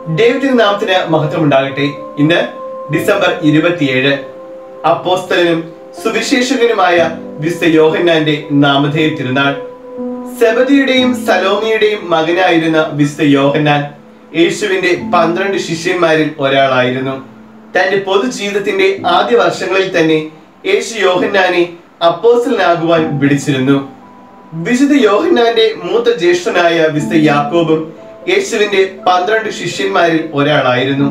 ദൈവത്തിന്റെ നാമത്തിന് മഹത്വം ഉണ്ടാകട്ടെ ഇന്ന് ഡിസംബർ ഇരുപത്തിയേഴ് അപ്പോസ്തലനും സുവിശേഷകനുമായ വിശുദ്ധ യോഹന്നാന്റെ നാമധേയ തിരുനാൾ സെബദിയുടെയും സലോമിയുടെയും മകനായിരുന്ന വിശുദ്ധ യോഹന്നാൻ യേശുവിന്റെ പന്ത്രണ്ട് ശിഷ്യന്മാരിൽ ഒരാളായിരുന്നു തന്റെ പൊതുജീവിതത്തിന്റെ ആദ്യ വർഷങ്ങളിൽ തന്നെ യേശു യോഹന്നാനെ അപ്പോസ്റ്റലനാകുവാൻ വിളിച്ചിരുന്നു വിശുദ്ധ യോഹന്നാന്റെ മൂത്ത ജ്യേഷ്ഠനായ വിശുദ്ധ യാക്കോബും യേശുവിന്റെ പന്ത്രണ്ട് ശിഷ്യന്മാരിൽ ഒരാളായിരുന്നു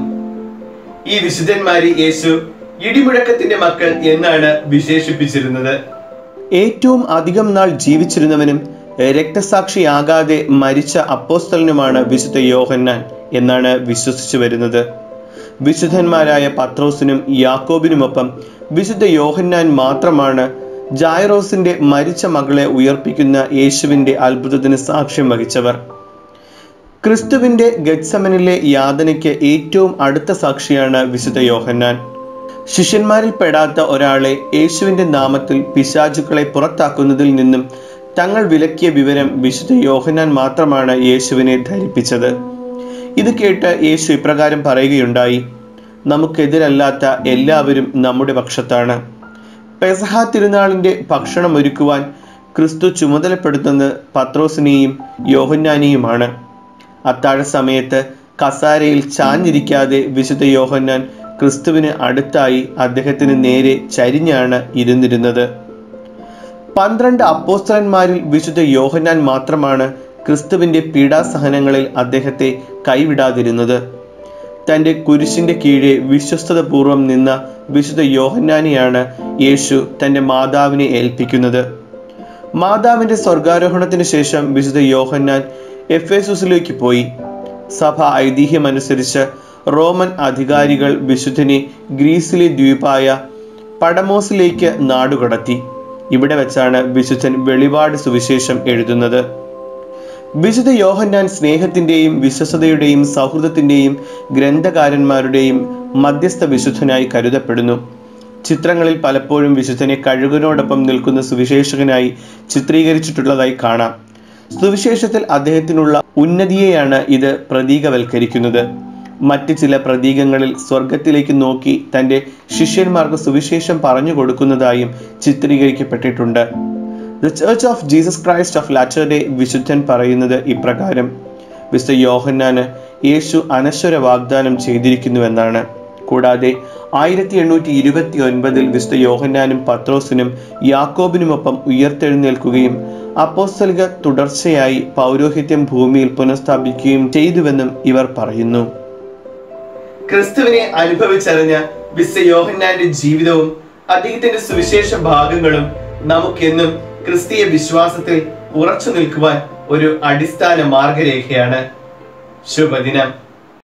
ഈ വിശുദ്ധന്മാരെ യേശു ഇടിമുഴക്കത്തിന്റെ മക്കൾ എന്നാണ് വിശേഷിപ്പിച്ചിരുന്നത് ഏറ്റവും അധികം നാൾ ജീവിച്ചിരുന്നവനും രക്തസാക്ഷിയാകാതെ മരിച്ച അപ്പോസ്തലനുമാണ് വിശുദ്ധ യോഹന്നാൻ എന്നാണ് വിശ്വസിച്ചു വരുന്നത് വിശുദ്ധന്മാരായ പത്രോസിനും യാക്കോബിനുമൊപ്പം വിശുദ്ധ യോഹന്നാൻ മാത്രമാണ് ജായറോസിന്റെ മരിച്ച മകളെ ഉയർപ്പിക്കുന്ന യേശുവിന്റെ അത്ഭുതത്തിന് സാക്ഷ്യം വഹിച്ചവർ ക്രിസ്തുവിന്റെ ഗത്സമനിലെ യാതനയ്ക്ക് ഏറ്റവും അടുത്ത സാക്ഷിയാണ് വിശുദ്ധ യോഹന്നാൻ ശിഷ്യന്മാരിൽ പെടാത്ത ഒരാളെ യേശുവിന്റെ നാമത്തിൽ പിശാചുക്കളെ പുറത്താക്കുന്നതിൽ നിന്നും തങ്ങൾ വിലക്കിയ വിവരം വിശുദ്ധ യോഹന്നാൻ മാത്രമാണ് യേശുവിനെ ധരിപ്പിച്ചത് ഇത് കേട്ട് യേശു ഇപ്രകാരം പറയുകയുണ്ടായി നമുക്കെതിരല്ലാത്ത എല്ലാവരും നമ്മുടെ പക്ഷത്താണ് പെസഹ തിരുനാളിന്റെ ഭക്ഷണം ഒരുക്കുവാൻ ക്രിസ്തു ചുമതലപ്പെടുത്തുന്നത് പത്രോസിനെയും യോഹന്നാനെയുമാണ് അത്താഴ സമയത്ത് കസാരയിൽ ചാഞ്ഞിരിക്കാതെ വിശുദ്ധ യോഹന്നാൻ ക്രിസ്തുവിന് അടുത്തായി അദ്ദേഹത്തിന് നേരെ ചരിഞ്ഞാണ് ഇരുന്നിരുന്നത് പന്ത്രണ്ട് അപ്പോസ്തലന്മാരിൽ വിശുദ്ധ യോഹന്നാൻ മാത്രമാണ് ക്രിസ്തുവിന്റെ പീഡാസഹനങ്ങളിൽ അദ്ദേഹത്തെ കൈവിടാതിരുന്നത് തന്റെ കുരിശിന്റെ കീഴെ വിശ്വസ്തതപൂർവം നിന്ന വിശുദ്ധ യോഹന്നാനെയാണ് യേശു തന്റെ മാതാവിനെ ഏൽപ്പിക്കുന്നത് മാതാവിന്റെ സ്വർഗാരോഹണത്തിന് ശേഷം വിശുദ്ധ യോഹന്നാൻ എഫേസുസിലേക്ക് പോയി സഭ ഐതിഹ്യമനുസരിച്ച് റോമൻ അധികാരികൾ വിശുദ്ധനെ ഗ്രീസിലെ ദ്വീപായ പടമോസിലേക്ക് നാടുകടത്തി ഇവിടെ വെച്ചാണ് വിശുദ്ധൻ വെളിപാട് സുവിശേഷം എഴുതുന്നത് വിശുദ്ധ യോഹന്നാൻ സ്നേഹത്തിന്റെയും വിശ്വസതയുടെയും സൗഹൃദത്തിന്റെയും ഗ്രന്ഥകാരന്മാരുടെയും മധ്യസ്ഥ വിശുദ്ധനായി കരുതപ്പെടുന്നു ചിത്രങ്ങളിൽ പലപ്പോഴും വിശുദ്ധനെ കഴുകനോടൊപ്പം നിൽക്കുന്ന സുവിശേഷകനായി ചിത്രീകരിച്ചിട്ടുള്ളതായി കാണാം സുവിശേഷത്തിൽ അദ്ദേഹത്തിനുള്ള ഉന്നതിയെയാണ് ഇത് പ്രതീകവൽക്കരിക്കുന്നത് മറ്റ് ചില പ്രതീകങ്ങളിൽ സ്വർഗത്തിലേക്ക് നോക്കി തൻ്റെ ശിഷ്യന്മാർക്ക് സുവിശേഷം പറഞ്ഞു കൊടുക്കുന്നതായും ചിത്രീകരിക്കപ്പെട്ടിട്ടുണ്ട് the church of Jesus Christ of latter day വിശുദ്ധൻ പറയുന്നത് ഇപ്രകാരം വിശുദ്ധ യോഹന്നാന് യേശു അനശ്വര വാഗ്ദാനം ചെയ്തിരിക്കുന്നുവെന്നാണ് കൂടാതെ ആയിരത്തി എണ്ണൂറ്റി ഇരുപത്തി ഒൻപതിൽ വിശുദ്ധ യോഹന്നാനും പത്രോസിനും യാക്കോബിനുമൊപ്പം ഉയർത്തെഴുന്നേൽക്കുകയും അപ്പോസ്തലിക തുടർച്ചയായി പൗരോഹിത്യം ഭൂമിയിൽ പുനഃസ്ഥാപിക്കുകയും ചെയ്തുവെന്നും ഇവർ പറയുന്നു ക്രിസ്തുവിനെ അനുഭവിച്ചറിഞ്ഞ വിശുദ്ധ യോഹന്നാന്റെ ജീവിതവും അദ്ദേഹത്തിന്റെ സുവിശേഷ ഭാഗങ്ങളും നമുക്കെന്നും ക്രിസ്തീയ വിശ്വാസത്തിൽ ഉറച്ചു നിൽക്കുവാൻ ഒരു അടിസ്ഥാന മാർഗരേഖയാണ് ശുഭദിനം